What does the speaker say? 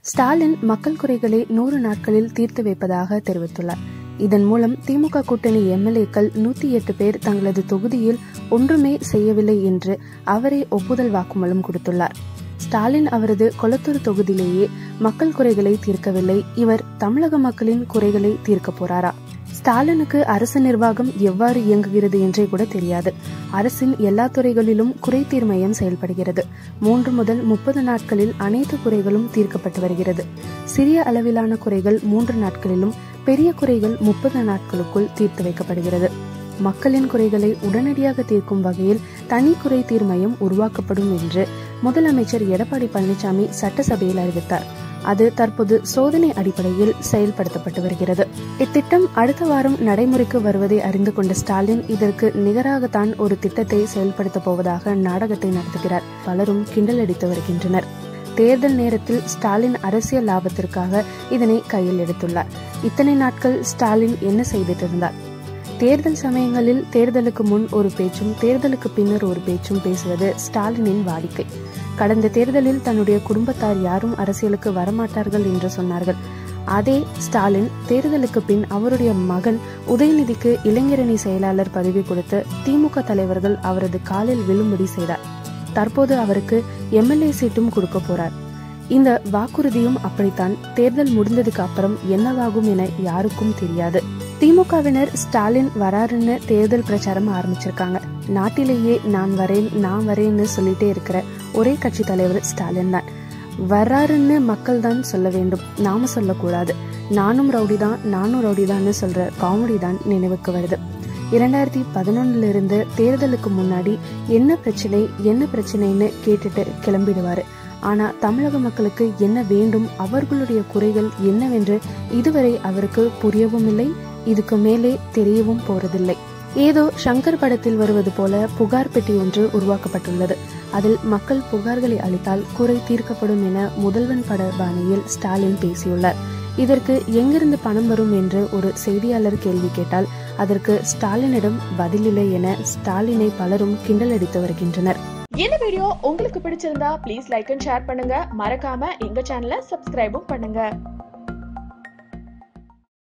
ஸ்டாலின் மக்கள் குறைகளை நூறு நாட்களில் தீர்த்து வைப்பதாக தெரிவித்துள்ளார் இதன் மூலம் திமுக கூட்டணி எம்எல்ஏக்கள் நூத்தி எட்டு பேர் தங்களது தொகுதியில் ஒன்றுமே செய்யவில்லை என்று அவரே ஒப்புதல் வாக்குமூலம் கொடுத்துள்ளார் ஸ்டாலின் அவரது கொளத்தூர் தொகுதியிலேயே மக்கள் குறைகளை தீர்க்கவில்லை இவர் தமிழக மக்களின் குறைகளை தீர்க்க போறாரா ஸ்டாலினுக்கு அரசு நிர்வாகம் எவ்வாறு இயங்குகிறது என்றே கூட தெரியாது அரசின் எல்லா துறைகளிலும் குறை தீர் மையம் செயல்படுகிறது மூன்று முதல் முப்பது நாட்களில் அனைத்து குறைகளும் தீர்க்கப்பட்டு வருகிறது சிறிய அளவிலான குறைகள் மூன்று நாட்களிலும் பெரிய குறைகள் முப்பது நாட்களுக்குள் தீர்த்து வைக்கப்படுகிறது மக்களின் குறைகளை உடனடியாக தீர்க்கும் வகையில் தனி குறை தீர் மையம் உருவாக்கப்படும் என்று முதலமைச்சர் எடப்பாடி பழனிசாமி சட்டசபையில் அறிவித்தார் அது தற்போது சோதனை அடிப்படையில் செயல்படுத்தப்பட்டு வருகிறது இத்திட்டம் அடுத்த வாரம் நடைமுறைக்கு வருவதை அறிந்து கொண்ட ஸ்டாலின் இதற்கு நிகராகத்தான் ஒரு திட்டத்தை செயல்படுத்த போவதாக நாடகத்தை நடத்துகிறார் பலரும் கிண்டல் அடித்து வருகின்றனர் தேர்தல் நேரத்தில் ஸ்டாலின் அரசியல் லாபத்திற்காக இதனை கையில் எடுத்துள்ளார் இத்தனை நாட்கள் ஸ்டாலின் என்ன செய்துட்டு இருந்தார் தேர்தல் சமயங்களில் தேர்தலுக்கு முன் ஒரு பேச்சும் தேர்தலுக்கு பின்னர் ஒரு பேச்சும் பேசுவது ஸ்டாலினின் வாடிக்கை கடந்த தேர்தலில் தன்னுடைய குடும்பத்தார் யாரும் அரசியலுக்கு வரமாட்டார்கள் என்று சொன்னார்கள் அதே ஸ்டாலின் தேர்தலுக்கு பின் அவருடைய மகன் உதயநிதிக்கு இளைஞரணி செயலாளர் பதவி கொடுத்து திமுக தலைவர்கள் அவரது காலில் விழும்படி செய்தார் தற்போது அவருக்கு எம்எல்ஏ சீட்டும் கொடுக்க போறார் இந்த வாக்குறுதியும் அப்படித்தான் தேர்தல் முடிந்ததுக்கு அப்புறம் என்னவாகும் என யாருக்கும் தெரியாது திமுகவினர் ஸ்டாலின் வராருன்னு தேர்தல் பிரச்சாரம் ஆரம்பிச்சிருக்காங்க நாட்டிலேயே நான் வரேன் நான் வரேன்னு சொல்லிட்டே இருக்கிற ஒரே கட்சி தலைவர் ஸ்டாலின் தான் வர்றாருன்னு மக்கள் தான் சொல்ல வேண்டும் நாம சொல்லக்கூடாது நானும் ரவுடி தான் நானும் ரவுடி தான்னு சொல்ற காமெடி தான் நினைவுக்கு வருது இரண்டாயிரத்தி பதினொன்னுல இருந்து தேர்தலுக்கு முன்னாடி என்ன பிரச்சனை என்ன பிரச்சனைன்னு கேட்டுட்டு கிளம்பிடுவாரு ஆனா தமிழக மக்களுக்கு என்ன வேண்டும் அவர்களுடைய குறைகள் என்னவென்று இதுவரை அவருக்கு புரியவும் இல்லை இதுக்கு மேலே தெரியவும் போறதில்லை ஏதோ சங்கர் படத்தில் வருவது போல புகார் பெட்டி ஒன்று உருவாக்கப்பட்டுள்ளது அதில் மக்கள் புகார்களை அளித்தால் குறை தீர்க்கப்படும் என முதல்வன் பட பாணியில் ஸ்டாலின் பேசியுள்ளார் இதற்கு எங்கிருந்து பணம் வரும் என்று ஒரு செய்தியாளர் கேள்வி கேட்டால் அதற்கு ஸ்டாலினிடம் பதிலில்லை என ஸ்டாலினை பலரும் கிண்டல் அடித்து வருகின்றனர் இந்த வீடியோ உங்களுக்கு பிடிச்சிருந்தா ப்ளீஸ் லைக் அண்ட் ஷேர் பண்ணுங்க மறக்காம எங்க சேனலை சப்ஸ்கிரைபும் பண்ணுங்க